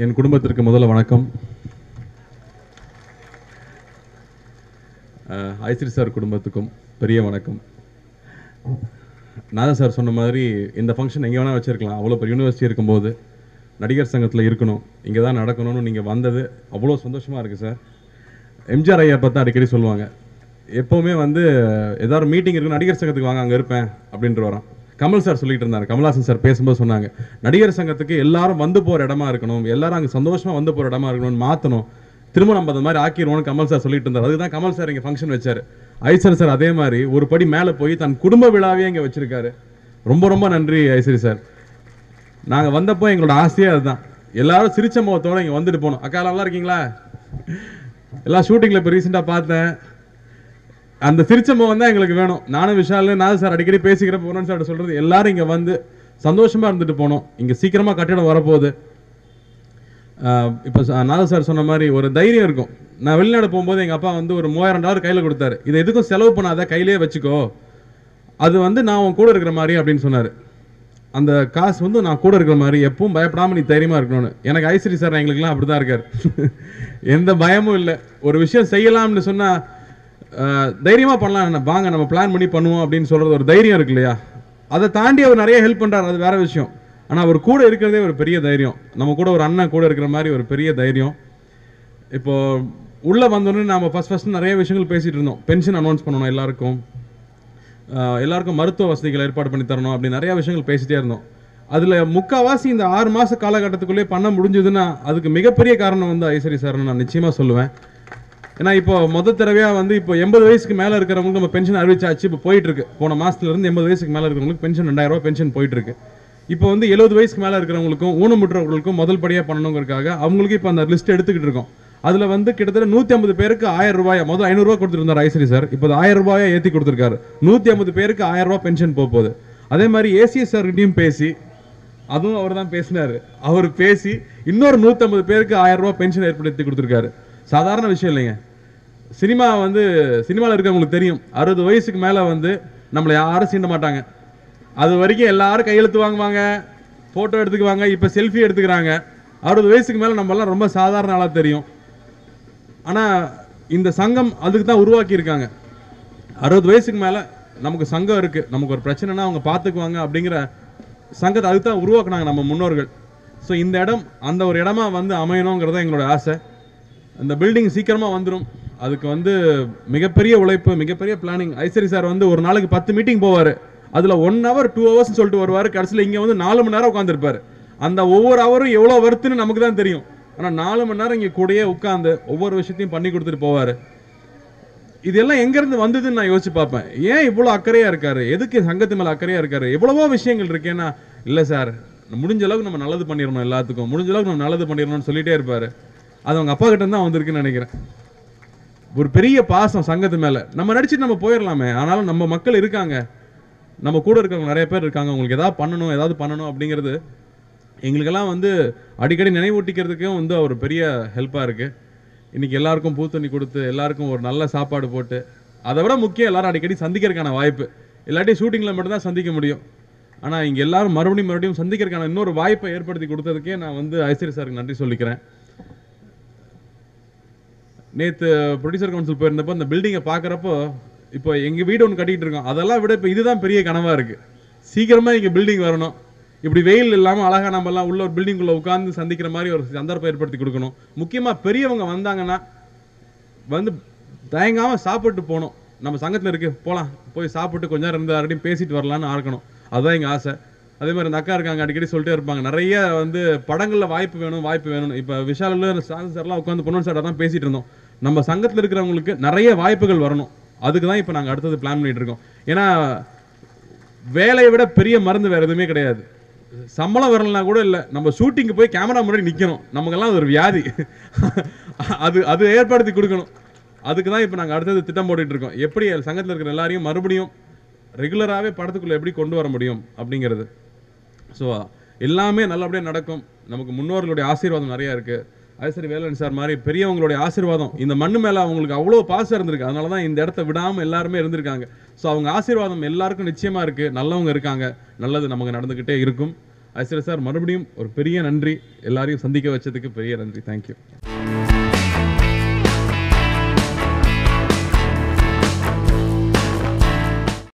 என் குடும்பத்திற்கு முதல்ல வணக்கம் அஹ், ஐஸ்ரீ சார் குடும்பத்துக்கும் பெரிய வணக்கம் நாதன் சார் சொன்ன மாதிரி இந்த ஃபங்க்ஷன் எங்கே வேணால் வச்சுருக்கலாம் அவ்வளோ பெரிய யூனிவர்சிட்டி இருக்கும்போது நடிகர் சங்கத்தில் இருக்கணும் இங்கே தான் நடக்கணும்னு நீங்கள் வந்தது அவ்வளோ சந்தோஷமாக இருக்குது சார் எம்ஜிஆர் ஐயா பார்த்தா அடிக்கடி சொல்லுவாங்க எப்போவுமே வந்து ஏதாவது மீட்டிங் இருக்கு நடிகர் சங்கத்துக்கு வாங்க அங்கே இருப்பேன் அப்படின்ட்டு வரோம் கமல் சார் சொல்லிட்டு இருந்தார் கமல்ஹாசன் சார் பேசும்போது சொன்னாங்க நடிகர் சங்கத்துக்கு எல்லாரும் வந்து போகிற இடமா இருக்கணும் எல்லாரும் அங்கே சந்தோஷமாக வந்து போகிற இடமா இருக்கணும்னு மாற்றணும் திரும்ப நம்ம அந்த மாதிரி ஆக்கிடுவோம்னு கமல் சார் சொல்லிட்டு இருந்தார் அதுதான் கமல் சார் இங்கே ஃபங்க்ஷன் வச்சார் ஐசர் சார் அதே மாதிரி ஒரு படி மேலே போய் தன் குடும்ப விழாவே இங்கே வச்சிருக்காரு ரொம்ப ரொம்ப நன்றி ஐசரி சார் நாங்கள் வந்தப்போ எங்களோட ஆசையே அதுதான் எல்லாரும் சிரிச்ச முகத்தோட இங்கே வந்துட்டு போகணும் அக்கா நல்லா இருக்கீங்களா எல்லாம் ஷூட்டிங்கில் இப்போ ரீசெண்டாக பார்த்தேன் அந்த சிரிச்ச முகம் தான் எங்களுக்கு வேணும் நானும் விஷால் நாது சார் அடிக்கடி பேசிக்கிற போனோம் சார் சொல்கிறது எல்லாரும் இங்கே வந்து சந்தோஷமாக இருந்துட்டு போனோம் இங்கே சீக்கிரமாக கட்டிடம் வரப்போகுது இப்போ நாதா சார் சொன்ன மாதிரி ஒரு தைரியம் இருக்கும் நான் வெளிநாடு போகும்போது எங்கள் அப்பா வந்து ஒரு மூவாயிரம் டாலர் கையில் கொடுத்தாரு இதை எதுக்கும் செலவு பண்ணாத கையிலே வச்சுக்கோ அது வந்து நான் உன் கூட இருக்கிற மாதிரி அப்படின்னு சொன்னார் அந்த காசு வந்து நான் கூட இருக்கிற மாதிரி எப்பவும் பயப்படாமல் நீ தைரியமாக இருக்கணும்னு எனக்கு ஐஸ்வரி சார் எங்களுக்குலாம் அப்படி தான் இருக்கார் எந்த பயமும் இல்லை ஒரு விஷயம் செய்யலாம்னு சொன்னால் தைரியமாக பண்ணலாம் என்ன வாங்க நம்ம பிளான் பண்ணி பண்ணுவோம் அப்படின்னு சொல்கிறது ஒரு தைரியம் இருக்கு இல்லையா அதை தாண்டி அவர் நிறைய ஹெல்ப் பண்ணுறாரு அது வேற விஷயம் ஆனால் அவர் கூட இருக்கிறதே ஒரு பெரிய தைரியம் நம்ம கூட ஒரு அண்ணன் கூட இருக்கிற மாதிரி ஒரு பெரிய தைரியம் இப்போ உள்ளே வந்தோடனே நாம ஃபர்ஸ்ட் ஃபர்ஸ்ட் நிறைய விஷயங்கள் பேசிட்டு இருந்தோம் பென்ஷன் அனௌன்ஸ் பண்ணணும் எல்லாருக்கும் ஆஹ் எல்லாருக்கும் மருத்துவ வசதிகள் ஏற்பாடு பண்ணி தரணும் அப்படி நிறைய விஷயங்கள் பேசிட்டே இருந்தோம் அதில் முக்காவாசி இந்த ஆறு மாத காலகட்டத்துக்குள்ளே பண்ண முடிஞ்சதுன்னா அதுக்கு மிகப்பெரிய காரணம் வந்து ஐஸ்வரி சார்னு நான் நிச்சயமாக சொல்லுவேன் ஏன்னா இப்போ முத தடவையாக வந்து இப்போ எண்பது வயசுக்கு மேலே இருக்கிறவங்களுக்கு நம்ம பென்ஷன் அறிவிச்சாச்சு இப்போ போயிட்டு இருக்கு போன மாசத்துல இருந்து எண்பது வயசுக்கு மேலே இருக்கிறவங்களுக்கு பென்ஷன் ரெண்டாயிரம் ரூபாய் பென்ஷன் போயிட்டு இருக்கு இப்போ வந்து எழுபது வயசுக்கு மேலே இருக்கிறவங்களுக்கும் ஊனமுற்றவர்களுக்கும் முதல் படியாக பண்ணணுங்கிறதுக்காக அவங்களுக்கு இப்போ அந்த லிஸ்ட் எடுத்துக்கிட்டு இருக்கோம் அதில் வந்து கிட்டத்தட்ட நூற்றி ஐம்பது பேருக்கு ஆயிரம் ரூபாய் முதல் ஐநூறுரூவா கொடுத்துருந்தார் ஐஸ்வரி சார் இப்போ அது ஆயிரம் ரூபாயா ஏற்றி கொடுத்துருக்காரு நூற்றி ஐம்பது பேருக்கு ஆயிரம் ரூபாய் பென்ஷன் போக போகுது அதே மாதிரி ஏசிஎஸ் சார்கிட்டையும் பேசி அதுவும் அவர் தான் பேசினாரு அவர் பேசி இன்னொரு நூற்றம்பது பேருக்கு ஆயிரம் ரூபாய் பென்ஷன் ஏற்படுத்தி கொடுத்துருக்காரு சாதாரண விஷயம் இல்லைங்க சினிமா வந்து சினிமாவில் இருக்கவங்களுக்கு தெரியும் அறுபது வயசுக்கு மேலே வந்து நம்மளை யாரும் சீண்ட மாட்டாங்க அது வரைக்கும் எல்லாரும் கையெழுத்து வாங்குவாங்க ஃபோட்டோ எடுத்துக்குவாங்க இப்போ செல்ஃபி எடுத்துக்கிறாங்க அறுபது வயசுக்கு மேலே நம்மலாம் ரொம்ப சாதாரண ஆளாக தெரியும் ஆனால் இந்த சங்கம் அதுக்கு தான் உருவாக்கி இருக்காங்க அறுபது வயசுக்கு மேலே நமக்கு சங்கம் இருக்குது நமக்கு ஒரு பிரச்சனைனா அவங்க பார்த்துக்குவாங்க அப்படிங்கிற சங்கத்தை அதுக்கு தான் உருவாக்குனாங்க நம்ம முன்னோர்கள் ஸோ இந்த இடம் அந்த ஒரு இடமா வந்து அமையணுங்கிறது தான் எங்களோட ஆசை இந்த பில்டிங் சீக்கிரமாக வந்துடும் அதுக்கு வந்து மிகப்பெரிய உழைப்பு மிகப்பெரிய பிளானிங் ஐசரி சார் வந்து ஒரு நாளைக்கு பத்து மீட்டிங் போவார் அதில் ஒன் ஹவர் டூ ஹவர்ஸ் சொல்லிட்டு வருவார் கடைசியில் இங்கே வந்து நாலு மணி நேரம் உட்காந்துருப்பாரு அந்த ஒவ்வொரு ஹவரும் எவ்வளோ வருத்துன்னு நமக்கு தான் தெரியும் ஆனால் நாலு மணி நேரம் இங்கே கூடயே உட்காந்து ஒவ்வொரு விஷயத்தையும் பண்ணி கொடுத்துட்டு போவார் இதெல்லாம் எங்கேருந்து வந்ததுன்னு நான் யோசிச்சு பார்ப்பேன் ஏன் இவ்வளோ அக்கறையாக இருக்காரு எதுக்கு சங்கத்து மேலே அக்கறையாக இருக்காரு எவ்வளவோ விஷயங்கள் இருக்கேன்னா இல்லை சார் முடிஞ்ச அளவுக்கு நம்ம நல்லது பண்ணிடணும் எல்லாத்துக்கும் முடிஞ்ச அளவுக்கு நம்ம நல்லது பண்ணிடணும்னு சொல்லிட்டே இருப்பாரு அது அவங்க அப்பா கிட்ட தான் வந்திருக்குன்னு நினைக்கிறேன் ஒரு பெரிய பாசம் சங்கத்து மேல நம்ம நடிச்சுட்டு நம்ம போயிடலாமே ஆனாலும் நம்ம மக்கள் இருக்காங்க நம்ம கூட இருக்கிறவங்க நிறைய பேர் இருக்காங்க உங்களுக்கு ஏதாவது பண்ணணும் ஏதாவது பண்ணணும் அப்படிங்கிறது எங்களுக்கெல்லாம் வந்து அடிக்கடி நினைவூட்டிக்கிறதுக்கும் வந்து ஒரு பெரிய ஹெல்ப்பாக இருக்கு இன்னைக்கு எல்லாருக்கும் பூத்தண்ணி கொடுத்து எல்லாருக்கும் ஒரு நல்ல சாப்பாடு போட்டு அதை விட முக்கியம் எல்லாரும் அடிக்கடி சந்திக்கிறதுக்கான வாய்ப்பு இல்லாட்டி ஷூட்டிங்கில் மட்டும்தான் சந்திக்க முடியும் ஆனால் இங்கே எல்லாரும் மறுபடியும் மறுபடியும் சந்திக்கிறதுக்கான இன்னொரு வாய்ப்பை ஏற்படுத்தி கொடுத்ததுக்கே நான் வந்து ஐஸ்வரி சாருக்கு நன்றி சொல்லிக்கிறேன் நேத்து ப்ரொடியூசர் கவுன்சில் போயிருந்தப்போ அந்த பில்டிங்கை பார்க்குறப்போ இப்போ எங்கள் வீடு ஒன்று கட்டிட்டு இருக்கோம் அதெல்லாம் விட இப்போ இதுதான் பெரிய கனவாக இருக்கு சீக்கிரமாக இங்கே பில்டிங் வரணும் இப்படி வெயில் இல்லாமல் அழகா நம்ம எல்லாம் உள்ள ஒரு பில்டிங்குள்ளே உட்காந்து சந்திக்கிற மாதிரி ஒரு சந்தர்ப்பம் ஏற்படுத்தி கொடுக்கணும் முக்கியமாக பெரியவங்க வந்தாங்கன்னா வந்து தயங்காம சாப்பிட்டு போகணும் நம்ம சங்கத்தில் இருக்கு போகலாம் போய் சாப்பிட்டு கொஞ்ச நேரம் இருந்து யார்கிட்டயும் பேசிட்டு வரலான்னு இருக்கணும் அதுதான் எங்கள் ஆசை அதே மாதிரி இந்த அக்கா இருக்காங்க அடிக்கடி சொல்லிட்டே இருப்பாங்க நிறைய வந்து படங்களில் வாய்ப்பு வேணும் வாய்ப்பு வேணும் இப்போ விஷாலில் சாந்தி சார்லாம் உட்காந்து பொன்னன் சார் தான் பேசிட்டு இருந்தோம் நம்ம சங்கத்தில் இருக்கிறவங்களுக்கு நிறைய வாய்ப்புகள் வரணும் அதுக்கு தான் இப்போ நாங்கள் அடுத்தது பிளான் பண்ணிட்டு இருக்கோம் ஏன்னா வேலையை விட பெரிய மருந்து வேற எதுவுமே கிடையாது சம்பளம் வரலனா கூட இல்லை நம்ம ஷூட்டிங்க்கு போய் கேமரா முன்னாடி நிற்கணும் நமக்கெல்லாம் அது ஒரு வியாதி அது அது ஏற்படுத்தி கொடுக்கணும் அதுக்கு தான் இப்போ நாங்கள் அடுத்தது திட்டம் போட்டுட்டு இருக்கோம் எப்படி சங்கத்தில் இருக்கிற எல்லாரையும் மறுபடியும் ரெகுலராகவே படத்துக்குள்ளே எப்படி கொண்டு வர முடியும் அப்படிங்கிறது ஸோ எல்லாமே நல்லபடியாக நடக்கும் நமக்கு முன்னோர்களுடைய ஆசீர்வாதம் நிறையா இருக்குது அது சரி வேலன் சார் மாதிரி பெரியவங்களுடைய ஆசீர்வாதம் இந்த மண்ணு மேலே அவங்களுக்கு அவ்வளோ பாசம் இருந்திருக்கு அதனால தான் இந்த இடத்த விடாமல் எல்லாருமே இருந்திருக்காங்க ஸோ அவங்க ஆசீர்வாதம் எல்லாருக்கும் நிச்சயமாக இருக்குது நல்லவங்க இருக்காங்க நல்லது நமக்கு நடந்துக்கிட்டே இருக்கும் ஐஸ்வர்யா சார் மறுபடியும் ஒரு பெரிய நன்றி எல்லாரையும் சந்திக்க வச்சதுக்கு பெரிய நன்றி தேங்க்யூ